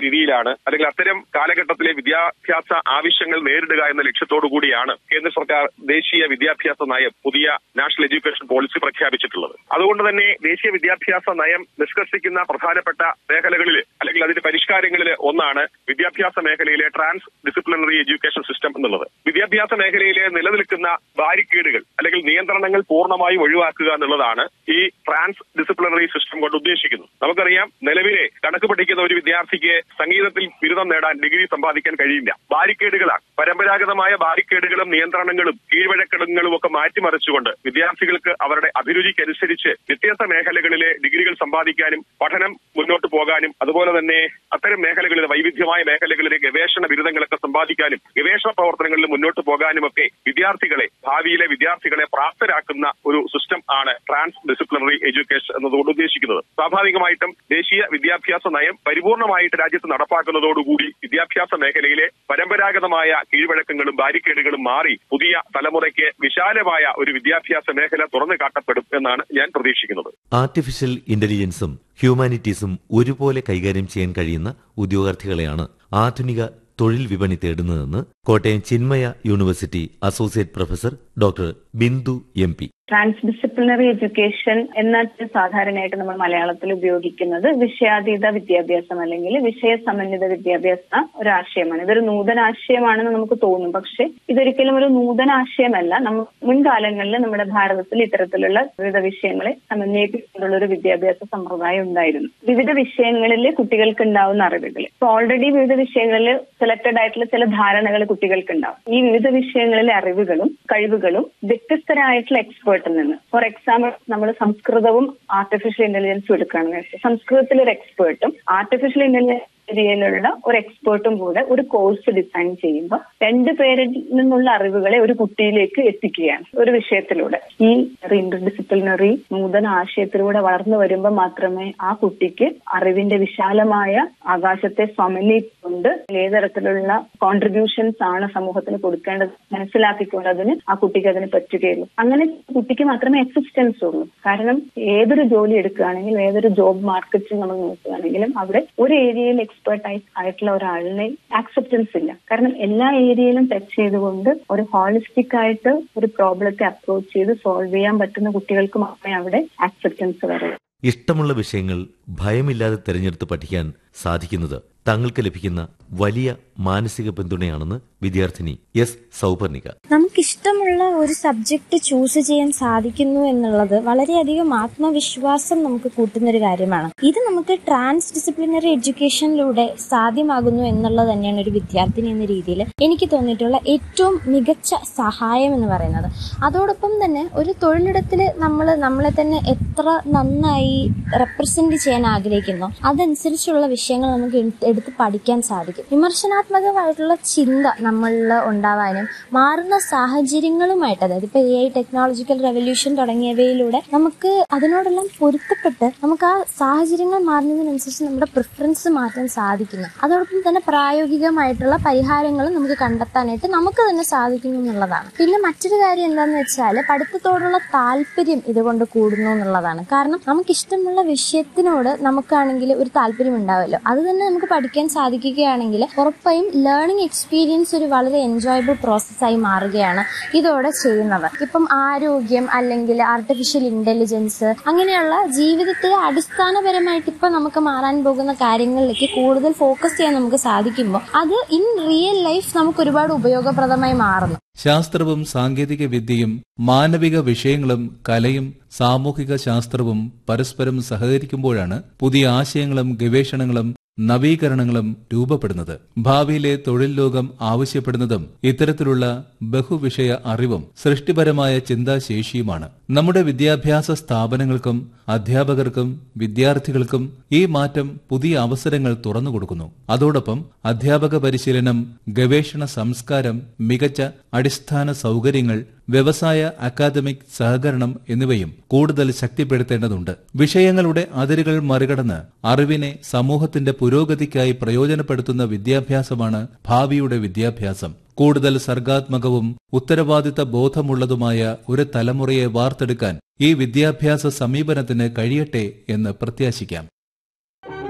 രീതിയിലാണ് അല്ലെങ്കിൽ അത്തരം കാലഘട്ടത്തിലെ വിദ്യാഭ്യാസ ആവശ്യങ്ങൾ നേരിടുക എന്ന ലക്ഷ്യത്തോടു കൂടിയാണ് കേന്ദ്ര സർക്കാർ ദേശീയ വിദ്യാഭ്യാസ നയം പുതിയ നാഷണൽ എഡ്യൂക്കേഷൻ പോളിസി പ്രഖ്യാപിച്ചിട്ടുള്ളത് അതുകൊണ്ട് തന്നെ ദേശീയ വിദ്യാഭ്യാസ നയം നിഷ്കർഷിക്കുന്ന പ്രധാനപ്പെട്ട മേഖലകളിൽ അല്ലെങ്കിൽ അതിന്റെ പരിഷ്കാരങ്ങളിൽ ഒന്നാണ് വിദ്യാഭ്യാസ മേഖലയിലെ ട്രാൻസ് ഡിസിപ്ലിനറി എഡ്യൂക്കേഷൻ സിസ്റ്റം എന്നുള്ളത് വിദ്യാഭ്യാസ മേഖലയിലെ നിലനിൽക്കുന്ന ബാരിക്കേഡുകൾ അല്ലെങ്കിൽ നിയന്ത്രണങ്ങൾ പൂർണ്ണമായി ഒഴിവാക്കുക എന്നുള്ളതാണ് ഈ ട്രാൻസ് ഡിസിപ്ലിനറി സിസ്റ്റം കൊണ്ട് ഉദ്ദേശിക്കുന്നത് നമുക്കറിയാം നിലവിലെ കണക്ക് പഠിക്കുന്ന ഒരു വിദ്യാർത്ഥിക്ക് സംഗീതത്തിൽ ബിരുദം നേടാൻ ഡിഗ്രി സമ്പാദിക്കാൻ കഴിയില്ല ബാരിക്കേഡുകളാണ് പരമ്പരാഗതമായ ബാരിക്കേഡുകളും നിയന്ത്രണങ്ങളും കീഴ്വഴക്കടങ്ങളും ഒക്കെ മാറ്റിമറിച്ചുകൊണ്ട് വിദ്യാർത്ഥികൾക്ക് അവരുടെ അഭിരുചിക്കനുസരിച്ച് വ്യത്യസ്ത മേഖലകളിലെ ഡിഗ്രികൾ സമ്പാദിക്കാനും പഠനം മുന്നോട്ട് പോകാനും അതുപോലെ തന്നെ അത്തരം മേഖലകളിലെ വൈവിധ്യമായ മേഖലകളിലെ ഗവേഷണ ബിരുദങ്ങളൊക്കെ സമ്പാദിക്കാനും ഗവേഷണ പ്രവർത്തനങ്ങളിൽ മുന്നോട്ട് പോകാനും ഒക്കെ വിദ്യാർത്ഥികളെ ഭാവിയിലെ വിദ്യാർത്ഥികളെ പ്രാപ്തരാക്കുന്ന ഒരു സിസ്റ്റം ആണ് ട്രാൻസ് ഡിസിപ്ലിനറി എഡ്യൂക്കേഷൻ എന്നതുകൊണ്ട് ഉദ്ദേശിക്കുന്നത് സ്വാഭാവികമായിട്ടും ദേശീയ വിദ്യാഭ്യാസ നയം പരിപൂർണമായിട്ട് രാജ്യത്ത് നടപ്പാക്കുന്നതോടുകൂടി വിദ്യാഭ്യാസ മേഖലയിലെ പരമ്പരാഗതമായ കീഴ്വഴക്കങ്ങളും ബാരിക്കേഡുകളും മാറി പുതിയ തലമുറയ്ക്ക് വിശാലമായ ഒരു വിദ്യാഭ്യാസ മേഖല തുറന്നു കാട്ടപ്പെടും എന്നാണ് ഞാൻ പ്രതീക്ഷിക്കുന്നത് ആർട്ടിഫിഷ്യൽ ഇന്റലിജൻസും ഹ്യൂമാനിറ്റീസും ഒരുപോലെ കൈകാര്യം ചെയ്യാൻ കഴിയുന്ന ഉദ്യോഗാർത്ഥികളെയാണ് ആധുനിക തൊഴിൽ വിപണി തേടുന്നതെന്ന് Kottayam Chinmaya university associate professor doctor Bindu M P transdisciplinary education എന്ന സാധാരണയായിട്ട് നമ്മൾ മലയാളത്തിൽ ഉപയോഗിക്കുന്നത് വിഷയാതീത വിദ്യാഭ്യാസം അല്ലെങ്കിൽ വിഷയ സമന്വിത വിദ്യാഭ്യാസ ഒരു ആശയമാണ് ഇതൊരു നൂതന ആശയമാണെന്ന് നമുക്ക് തോന്നും പക്ഷെ ഇതൊരിക്കലും ഒരു നൂതന ആശയമല്ല നമ്മ മുൻകാലങ്ങളിൽ നമ്മുടെ ഭാരതത്തിൽ ഇത്തരത്തിലുള്ള വിവിധ വിഷയങ്ങളെ സമന്വയിപ്പിച്ചുകൊണ്ടുള്ള ഒരു വിദ്യാഭ്യാസ സമ്പ്രദായം ഉണ്ടായിരുന്നു വിവിധ വിഷയങ്ങളിൽ കുട്ടികൾക്ക് ഉണ്ടാവുന്ന അറിവുകൾ ഇപ്പൊ ഓൾറെഡി വിവിധ വിഷയങ്ങളിൽ സെലക്ടഡ് ആയിട്ടുള്ള ചില ധാരണകൾ കുട്ടികൾക്ക് ഉണ്ടാവും ഈ വിവിധ വിഷയങ്ങളിലെ അറിവുകളും കഴിവുകളും വ്യത്യസ്തരായിട്ടുള്ള എക്സ്പേർട്ടിൽ നിന്ന് ഫോർ എക്സാമ്പിൾ നമ്മൾ സംസ്കൃതവും ആർട്ടിഫിഷ്യൽ ഇന്റലിജൻസും എടുക്കുകയാണെന്ന് വെച്ചാൽ സംസ്കൃതത്തിൽ ഒരു എക്സ്പേർട്ടും ആർട്ടിഫിഷ്യൽ ഇന്റലിജൻസ് ഏരിയയിലുള്ള ഒരു എക്സ്പേർട്ടും കൂടെ ഒരു കോഴ്സ് ഡിസൈൻ ചെയ്യുമ്പോൾ രണ്ടു പേരിൽ നിന്നുള്ള അറിവുകളെ ഒരു കുട്ടിയിലേക്ക് എത്തിക്കുകയാണ് ഒരു വിഷയത്തിലൂടെ ഈ ഇന്റർ ഡിസിപ്ലിനറി നൂതന ആശയത്തിലൂടെ വളർന്നു വരുമ്പോൾ മാത്രമേ ആ കുട്ടിക്ക് അറിവിന്റെ വിശാലമായ ആകാശത്തെ സമന്വയിക്കൊണ്ട് ഏതരത്തിലുള്ള കോൺട്രിബ്യൂഷൻസ് ആണ് സമൂഹത്തിന് കൊടുക്കേണ്ടത് മനസ്സിലാക്കിക്കൊണ്ട് അതിന് ആ കുട്ടിക്ക് അതിന് പറ്റുകയുള്ളൂ അങ്ങനെ കുട്ടിക്ക് മാത്രമേ എക്സിസ്റ്റൻസ് ഉള്ളൂ കാരണം ഏതൊരു ജോലി എടുക്കുകയാണെങ്കിലും ഏതൊരു ജോബ് മാർക്കറ്റിൽ നമ്മൾ നോക്കുകയാണെങ്കിലും അവിടെ ഒരു ഏരിയയിൽ എക്സ്പേർട്ട് ആയിട്ടുള്ള ഒരാളിനെ ആക്സെപ്റ്റൻസ് ഇല്ല കാരണം എല്ലാ ഏരിയയിലും ടച്ച് ചെയ്തുകൊണ്ട് ഒരു ഹോളിസ്റ്റിക് ആയിട്ട് ഒരു പ്രോബ്ലത്തെ അപ്രോച്ച് ചെയ്ത് സോൾവ് ചെയ്യാൻ പറ്റുന്ന കുട്ടികൾക്ക് മാത്രമേ അവിടെ ആക്സെപ്റ്റൻസ് വരൂ ഇഷ്ടമുള്ള വിഷയങ്ങൾ ഭയമില്ലാതെ തിരഞ്ഞെടുത്ത് പഠിക്കാൻ സാധിക്കുന്നത് തങ്ങൾക്ക് ലഭിക്കുന്ന വലിയ മാനസിക പിന്തുണയാണെന്ന് വിദ്യാർത്ഥിനി എസ് സൗപർണിക നമുക്കിഷ്ടമുള്ള ഒരു സബ്ജക്റ്റ് ചൂസ് ചെയ്യാൻ സാധിക്കുന്നു എന്നുള്ളത് വളരെയധികം ആത്മവിശ്വാസം നമുക്ക് കൂട്ടുന്ന ഒരു കാര്യമാണ് ഇത് നമുക്ക് ട്രാൻസ് ഡിസിപ്ലിനറി എഡ്യൂക്കേഷനിലൂടെ സാധ്യമാകുന്നു എന്നുള്ളത് തന്നെയാണ് ഒരു വിദ്യാർത്ഥിനി എന്ന രീതിയിൽ എനിക്ക് തോന്നിയിട്ടുള്ള ഏറ്റവും മികച്ച സഹായം എന്ന് പറയുന്നത് അതോടൊപ്പം തന്നെ ഒരു തൊഴിലിടത്തിൽ നമ്മൾ നമ്മളെ തന്നെ എത്ര നന്നായി റെപ്രസെന്റ് ചെയ്യാൻ ആഗ്രഹിക്കുന്നു അതനുസരിച്ചുള്ള വിഷയങ്ങൾ നമുക്ക് എടുത്ത് എടുത്ത് പഠിക്കാൻ സാധിക്കും വിമർശനാത്മകമായിട്ടുള്ള ചിന്ത നമ്മളിൽ ഉണ്ടാവാനും മാറുന്ന സാഹചര്യങ്ങളുമായിട്ട് അതായത് ഇപ്പൊ എ ഐ ടെക്നോളജിക്കൽ റെവല്യൂഷൻ തുടങ്ങിയവയിലൂടെ നമുക്ക് അതിനോടെല്ലാം പൊരുത്തപ്പെട്ട് നമുക്ക് ആ സാഹചര്യങ്ങൾ മാറുന്നതിനനുസരിച്ച് നമ്മുടെ പ്രിഫറൻസ് മാറ്റാൻ സാധിക്കുന്നു അതോടൊപ്പം തന്നെ പ്രായോഗികമായിട്ടുള്ള പരിഹാരങ്ങൾ നമുക്ക് കണ്ടെത്താനായിട്ട് നമുക്ക് തന്നെ സാധിക്കുന്നു എന്നുള്ളതാണ് പിന്നെ മറ്റൊരു കാര്യം എന്താണെന്ന് വെച്ചാൽ പഠിത്തത്തോടുള്ള താല്പര്യം ഇതുകൊണ്ട് കൂടുന്നു എന്നുള്ളതാണ് കാരണം നമുക്ക് ഇഷ്ടമുള്ള വിഷയത്തിനോട് നമുക്കാണെങ്കിൽ ഒരു താല്പര്യം ഉണ്ടാവുമല്ലോ അത് തന്നെ നമുക്ക് പഠിക്കാൻ സാധിക്കുകയാണെങ്കിൽ ഉറപ്പായും ലേണിംഗ് എക്സ്പീരിയൻസ് ഒരു വളരെ എൻജോയബിൾ പ്രോസസ്സായി മാറുകയാണ് ഇതോടെ ചെയ്യുന്നവർ ഇപ്പം ആരോഗ്യം അല്ലെങ്കിൽ ആർട്ടിഫിഷ്യൽ ഇന്റലിജൻസ് അങ്ങനെയുള്ള ജീവിതത്തെ അടിസ്ഥാനപരമായിട്ട് ഇപ്പൊ നമുക്ക് മാറാൻ പോകുന്ന കാര്യങ്ങളിലേക്ക് കൂടുതൽ ഫോക്കസ് ചെയ്യാൻ നമുക്ക് സാധിക്കുമ്പോൾ അത് ഇൻ റിയൽ ലൈഫ് നമുക്ക് ഒരുപാട് ഉപയോഗപ്രദമായി മാറുന്നു ശാസ്ത്രവും സാങ്കേതിക വിദ്യയും മാനവിക വിഷയങ്ങളും കലയും സാമൂഹിക ശാസ്ത്രവും പരസ്പരം സഹകരിക്കുമ്പോഴാണ് പുതിയ ആശയങ്ങളും ഗവേഷണങ്ങളും നവീകരണങ്ങളും രൂപപ്പെടുന്നത് ഭാവിയിലെ തൊഴിൽ ലോകം ആവശ്യപ്പെടുന്നതും ഇത്തരത്തിലുള്ള ബഹുവിഷയ അറിവും സൃഷ്ടിപരമായ ചിന്താശേഷിയുമാണ് നമ്മുടെ വിദ്യാഭ്യാസ സ്ഥാപനങ്ങൾക്കും അധ്യാപകർക്കും വിദ്യാർത്ഥികൾക്കും ഈ മാറ്റം പുതിയ അവസരങ്ങൾ തുറന്നുകൊടുക്കുന്നു അതോടൊപ്പം അധ്യാപക പരിശീലനം ഗവേഷണ സംസ്കാരം മികച്ച അടിസ്ഥാന സൗകര്യങ്ങൾ വ്യവസായ അക്കാദമിക് സഹകരണം എന്നിവയും കൂടുതൽ ശക്തിപ്പെടുത്തേണ്ടതുണ്ട് വിഷയങ്ങളുടെ അതിരുകൾ മറികടന്ന് അറിവിനെ സമൂഹത്തിന്റെ പുരോഗതിക്കായി പ്രയോജനപ്പെടുത്തുന്ന വിദ്യാഭ്യാസമാണ് ഭാവിയുടെ വിദ്യാഭ്യാസം കൂടുതൽ സർഗാത്മകവും ഉത്തരവാദിത്ത ബോധമുള്ളതുമായ ഒരു തലമുറയെ വാർത്തെടുക്കാൻ ഈ വിദ്യാഭ്യാസ സമീപനത്തിന് കഴിയട്ടെ എന്ന് പ്രത്യാശിക്കാം